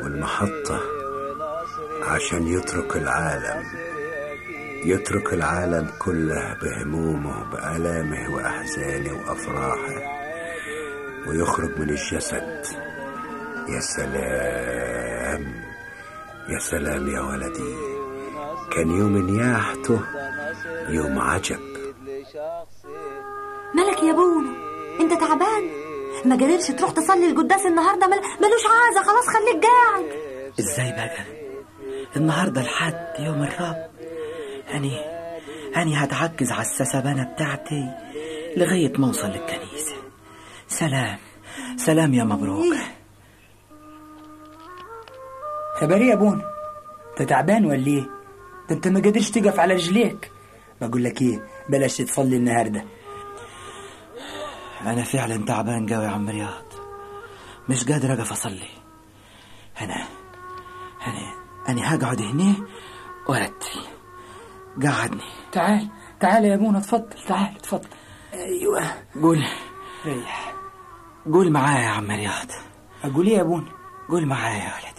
والمحطة عشان يترك العالم يترك العالم كله بهمومه بآلامه وأحزانه وأفراحه ويخرج من الجسد يا سلام يا سلام يا ولدي كان يوم نياحته يوم عجب مالك يا بونو انت تعبان ما قدرش تروح تصلي القداس النهارده مل... ملوش عازه خلاص خليك قاعد ازاي بقى النهارده الحد يوم الرب أني أني هتعجز على السسبانة بتاعتي لغاية ما أوصل للكنيسة سلام سلام يا مبروك خبر يا بون انت تعبان ولا ايه ده انت ما قادرش تقف على رجليك بقول لك ايه بلاش تصلي النهارده أنا فعلا تعبان قوي يا عم رياض مش قادر أقف أصلي أنا أنا أنا هقعد هنا وأرتل قعدني تعال تعال يا ابونا اتفضل تعال اتفضل ايوه قول ريح قول معايا يا عم رياض اقول ايه يا ابونا قول معايا يا ولد